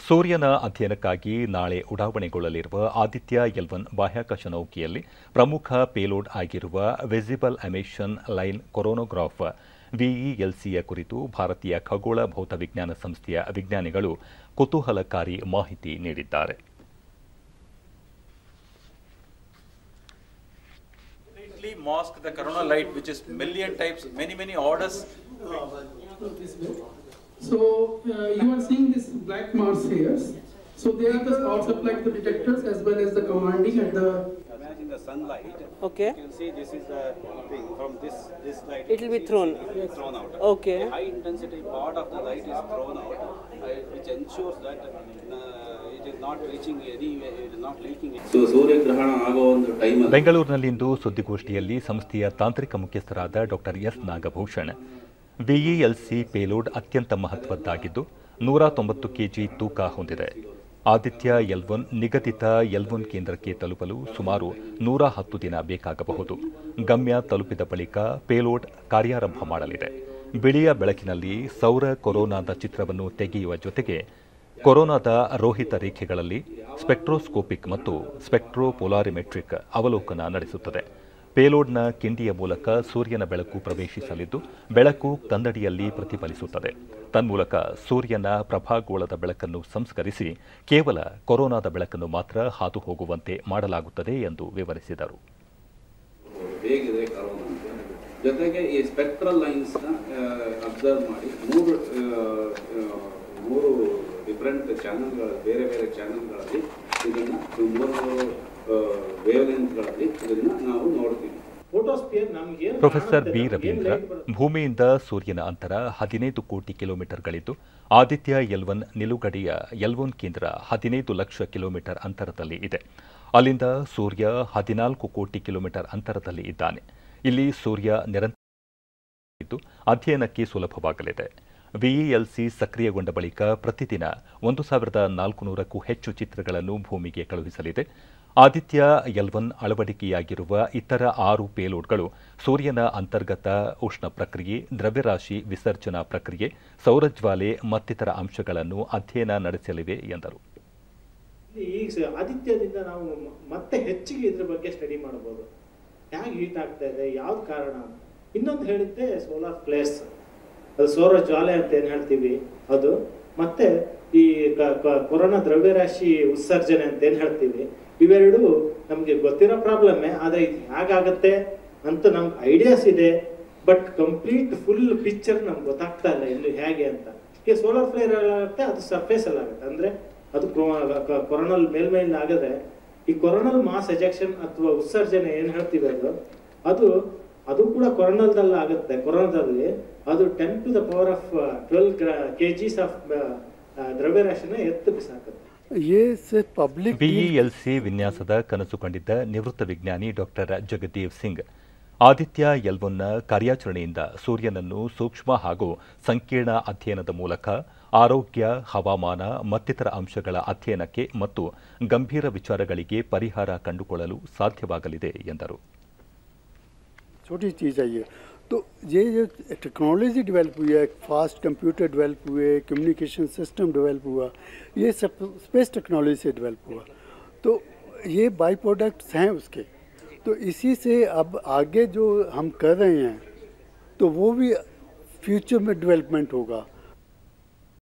ಸೂರ್ಯನ ಅಧ್ಯಯನಕ್ಕಾಗಿ ನಾಳೆ ಉಡಾವಣೆಗೊಳ್ಳಲಿರುವ ಆದಿತ್ಯ ಎಲ್ವನ್ ಬಾಹ್ಯಾಕಾಶ ನೌಕೆಯಲ್ಲಿ ಪ್ರಮುಖ ಪೇಲೋಡ್ ಆಗಿರುವ ವಿಸಿಬಲ್ ಎಮಿಷನ್ ಲೈನ್ ಕೊರೋನೋಗ್ರಾಫ್ ವಿಇಎಲ್ಸಿಯ ಕುರಿತು ಭಾರತೀಯ ಖಗೋಳ ಭೌತ ವಿಜ್ಞಾನ ಸಂಸ್ಥೆಯ ವಿಜ್ಞಾನಿಗಳು ಕುತೂಹಲಕಾರಿ ಮಾಹಿತಿ ನೀಡಿದ್ದಾರೆ completely mask the corona light, which is million times, many, many orders. So uh, you are seeing this black marks here. So they are the spots of like the detectors as well as the commanding and the Imagine the sunlight. Okay. You can see this is the thing from this this light. It will be thrown. It will be thrown out. Okay. The high intensity part of the light is thrown out, uh, which ensures that uh, it is not reaching any, it is not leaking. So ಸೂರ್ಯಗ್ರಹಣ ಆಗೋ ಒಂದು ಟೈಮಲ್ಲಿ ಬೆಂಗಳೂರಿನಲ್ಲಿಂದು ಸುದ್ದಿಗೋಷ್ಠಿಯಲ್ಲಿ ಸಂಸ್ಥೆಯ ತಾಂತ್ರಿಕ ಮುಖ್ಯಸ್ಥರಾದ doctor S Nagabhushan VELC payload ಅತ್ಯಂತ ಮಹತ್ವದ್ದಾಗಿದ್ದು ನೂರ ತೊಂಬತ್ತು ಕೆಜಿ ತೂಕ ಹೊಂದಿದೆ ಆದಿತ್ಯ ಎಲ್ವನ್ ನಿಗದಿತ ಎಲ್ವನ್ ಕೇಂದ್ರಕ್ಕೆ ತಲುಪಲು ಸುಮಾರು ನೂರ ಹತ್ತು ದಿನ ಬೇಕಾಗಬಹುದು ಗಮ್ಯ ತಲುಪಿದ ಬಳಿಕ ಪೇಲೋಡ್ ಕಾರ್ಯಾರಂಭ ಮಾಡಲಿದೆ ಬಿಳಿಯ ಬೆಳಕಿನಲ್ಲಿ ಸೌರ ಕೊರೋನಾದ ಚಿತ್ರವನ್ನು ತೆಗೆಯುವ ಜೊತೆಗೆ ಕೊರೋನಾದ ರೋಹಿತ ರೇಖೆಗಳಲ್ಲಿ ಸ್ಪೆಕ್ಟ್ರೋಸ್ಕೋಪಿಕ್ ಮತ್ತು ಸ್ಪೆಕ್ಟ್ರೋಪೊಲಾರಿಮೆಟ್ರಿಕ್ ಅವಲೋಕನ ನಡೆಸುತ್ತದೆ ಪೇಲೋಡ್ನ ಕಿಂಡಿಯ ಮೂಲಕ ಸೂರ್ಯನ ಬೆಳಕು ಪ್ರವೇಶಿಸಲಿದ್ದು ಬೆಳಕು ಕನ್ನಡಿಯಲ್ಲಿ ಪ್ರತಿಫಲಿಸುತ್ತದೆ ತನ್ಮೂಲಕ ಸೂರ್ಯನ ಪ್ರಭಾಗೋಳದ ಬೆಳಕನ್ನು ಸಂಸ್ಕರಿಸಿ ಕೇವಲ ಕೊರೋನಾದ ಬೆಳಕನ್ನು ಮಾತ್ರ ಹಾದು ಹೋಗುವಂತೆ ಮಾಡಲಾಗುತ್ತದೆ ಎಂದು ವಿವರಿಸಿದರು ಹೇಗಿದೆ ಕರೋನಾ ಅಂತ ಜೊತೆಗೆ ಈ ಸ್ಪೆಕ್ಟ್ರಲ್ ಲೈನ್ಸ್ನ ಅಬ್ಸರ್ವ್ ಮಾಡಿ ಮೂರು ಆ, ಆ, ಮೂರು ಡಿಫ್ರೆಂಟ್ ಚಾನಲ್ಗಳ ಬೇರೆ ಬೇರೆ ಚಾನಲ್ಗಳಲ್ಲಿ ಇದನ್ನು ಮೂರು ಮೂರು ವೇವ್ ಲೆಂತ್ಗಳಲ್ಲಿ ಇದನ್ನು ನಾವು ನೋಡ್ತೀವಿ ಫೋಟೋಸ್ಪಿಯರ್ ನಮ್ಗೆ ಪ್ರೊಫೆಸರ್ ಬಿ ರವೀಂದ್ರ ಭೂಮಿಯಿಂದ ಸೂರ್ಯನ ಅಂತರ ಹದಿನೈದು ಕೋಟಿ ಕಿಲೋಮೀಟರ್ಗಳಿದ್ದು ಆದಿತ್ಯ ಎಲ್ವನ್ ನಿಲುಗಡೆಯ ಎಲ್ವನ್ ಕೇಂದ್ರ ಹದಿನೈದು ಲಕ್ಷ ಕಿಲೋಮೀಟರ್ ಅಂತರದಲ್ಲಿ ಇದೆ ಅಲ್ಲಿಂದ ಸೂರ್ಯ ಹದಿನಾಲ್ಕು ಕೋಟಿ ಕಿಲೋಮೀಟರ್ ಅಂತರದಲ್ಲಿ ಇದ್ದಾನೆ ಇಲ್ಲಿ ಸೂರ್ಯ ನಿರಂತರ ಇದ್ದು ಅಧ್ಯಯನಕ್ಕೆ ಸುಲಭವಾಗಲಿದೆ ವಿಇಎಲ್ಸಿ ಸಕ್ರಿಯಗೊಂಡ ಬಳಿಕ ಪ್ರತಿದಿನ ಒಂದು ಸಾವಿರದ ನಾಲ್ಕುನೂರಕ್ಕೂ ಹೆಚ್ಚು ಚಿತ್ರಗಳನ್ನು ಭೂಮಿಗೆ ಕಳುಹಿಸಲಿದೆ ಆದಿತ್ಯ ಎಲ್ವನ್ ಅಳವಡಿಕೆಯಾಗಿರುವ ಇತರ ಆರು ಪೇಲೋಡ್ಗಳು ಸೂರ್ಯನ ಅಂತರ್ಗತ ಉಷ್ಣ ಪ್ರಕ್ರಿಯೆ ದ್ರವ್ಯರಾಶಿ ವಿಸರ್ಜನಾ ಪ್ರಕ್ರಿಯೆ ಸೌರಜ್ವಾಲೆ ಮತ್ತಿತರ ಅಂಶಗಳನ್ನು ಅಧ್ಯಯನ ನಡೆಸಲಿವೆ ಎಂದರು ಈ ಸ- ಆದಿತ್ಯದಿಂದ ನಾವು ಮ- ಮತ್ತೆ ಹೆಚ್ಚಿಗೆ ಇದ್ರ ಬಗ್ಗೆ ಸ್ಟಡಿ ಮಾಡಬಹುದು ಹೇಗೆ ಹೀಟ್ ಆಗ್ತಾ ಇದೆ ಯಾವ್ದು ಕಾರಣ ಇನ್ನೊಂದು ಹೇಳಿದ್ದೆ ಸೋಲಾರ್ ಫ್ಲೇರ್ಸ್ ಅದು ಸೌರ ಜ್ವಾಲೆ ಅಂತ ಏನ್ ಹೇಳ್ತೀವಿ ಅದು ಮತ್ತೆ ಈ ಕ- ಕ- ಕೊರೋನಾ ದ್ರವ್ಯರಾಶಿ ಉತ್ಸರ್ಜನೆ ಅಂತ ಏನ್ ಹೇಳ್ತೀವಿ ಇವೆರಡು ನಮ್ಗೆ ಗೊತ್ತಿರೋ ಪ್ರಾಬ್ಲಮ್ಮೇ ಆದ್ರೆ ಇದು ಹೇಗಾಗತ್ತೆ ಅಂತ ನಮ್ಗೆ ಐಡಿಯಾಸ್ ಇದೆ ಬಟ್ ಕಂಪ್ಲೀಟ್ ಫುಲ್ ಪಿಕ್ಚರ್ ನಮ್ಗೆ ಗೊತ್ತಾಗ್ತಾ ಇಲ್ಲ ಇಲ್ಲಿ ಹೇಗೆ ಅಂತ ಈಗ ಸೋಲಾರ್ ಫ್ಲೇರ್ ಆಗುತ್ತೆ ಅದು ಸರ್ಫೇಸ್ ಅಲ್ಲಿ ಆಗುತ್ತೆ ಅಂದ್ರೆ ಅದು ಕೊರೋನಲ್ ಮೇಲ್ಮೈಲಿ ಆಗದ್ರೆ ಈ ಕೊರೋನಲ್ ಮಾಸ್ ಎಜೆಕ್ಷನ್ ಅಥವಾ ಉತ್ಸರ್ಜನೆ ಏನ್ ಹೇಳ್ತೀವಿ ಅದು ಅದು ಅದು ಕೂಡ ಕೊರೋನಲ್ದಲ್ಲಿ ಆಗುತ್ತೆ ಕೊರೋನಾದಲ್ಲಿ ಅದು ten to the power of twelve K Gs of ದ್ರವ್ಯರಾಶಿನ ಎತ್ತು ಬಿಸಾಕುತ್ತೆ ये सिर्फ पब्लिक ಬಿಇಎಲ್ಸಿ ವಿನ್ಯಾಸದ ಕನಸು ಕಂಡಿದ್ದ ನಿವೃತ್ತ ವಿಜ್ಞಾನಿ ಡಾಕ್ಟರ್ ಜಗದೇವ್ ಸಿಂಗ್ ಆದಿತ್ಯ ಎಲ್ವನ್ನ ಕಾರ್ಯಾಚರಣೆಯಿಂದ ಸೂರ್ಯನನ್ನು ಸೂಕ್ಷ್ಮ ಹಾಗೂ ಸಂಕೀರ್ಣ ಅಧ್ಯಯನದ ಮೂಲಕ ಆರೋಗ್ಯ ಹವಾಮಾನ ಮತ್ತಿತರ ಅಂಶಗಳ ಅಧ್ಯಯನಕ್ಕೆ ಮತ್ತು ಗಂಭೀರ ವಿಚಾರಗಳಿಗೆ ಪರಿಹಾರ ಕಂಡುಕೊಳ್ಳಲು ಸಾಧ್ಯವಾಗಲಿದೆ ಎಂದರು छोटी चीज़ है ये तो ये जो टेक्नोलॉजी डेवलप हुई है फास्ट कंप्यूटर डेवलप हुए कम्युनिकेशन सिस्टम डेवलप हुआ ये सब स्पेस टेक्नोलॉजी से डेवलप हुआ तो ये बाई प्रोडक्ट्स हैं उसके तो इसी से अब आगे जो हम कर रहे हैं तो वो भी फ्यूचर में डेवलपमेंट होगा